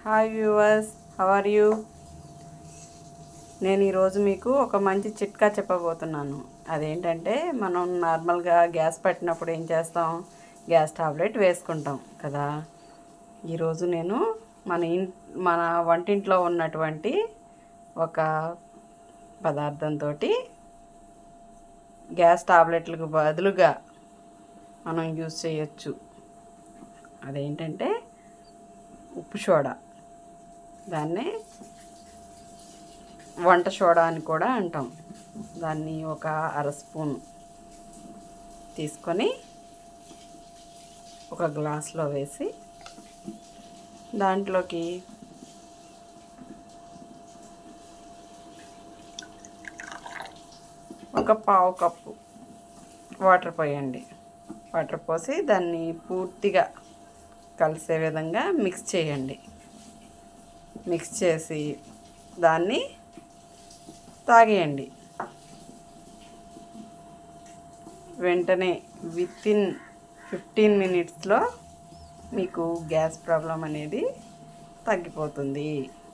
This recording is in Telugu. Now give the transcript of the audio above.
hi viewers how are you నేను ఈరోజు మీకు ఒక మంచి చిట్కా చెప్పబోతున్నాను అదేంటంటే మనం నార్మల్గా గ్యాస్ పట్టినప్పుడు ఏం చేస్తాం గ్యాస్ టాబ్లెట్ వేసుకుంటాం కదా ఈరోజు నేను మన ఇన్ మన వంటింట్లో ఉన్నటువంటి ఒక పదార్థంతో గ్యాస్ టాబ్లెట్లకు బదులుగా మనం యూజ్ చేయొచ్చు అదేంటంటే ఉప్పు సోడా దాన్నే వంట సోడా అని కూడా అంటాం దాన్ని ఒక అర స్పూన్ తీసుకొని ఒక గ్లాస్లో వేసి దాంట్లోకి ఒక పావు కప్పు వాటర్ పోయండి వాటర్ పోసి దాన్ని పూర్తిగా కలిసే విధంగా మిక్స్ చేయండి మిక్స్ చేసి దాన్ని తాగేయండి వెంటనే విత్ ఇన్ ఫిఫ్టీన్ మినిట్స్లో మీకు గ్యాస్ ప్రాబ్లం అనేది తగ్గిపోతుంది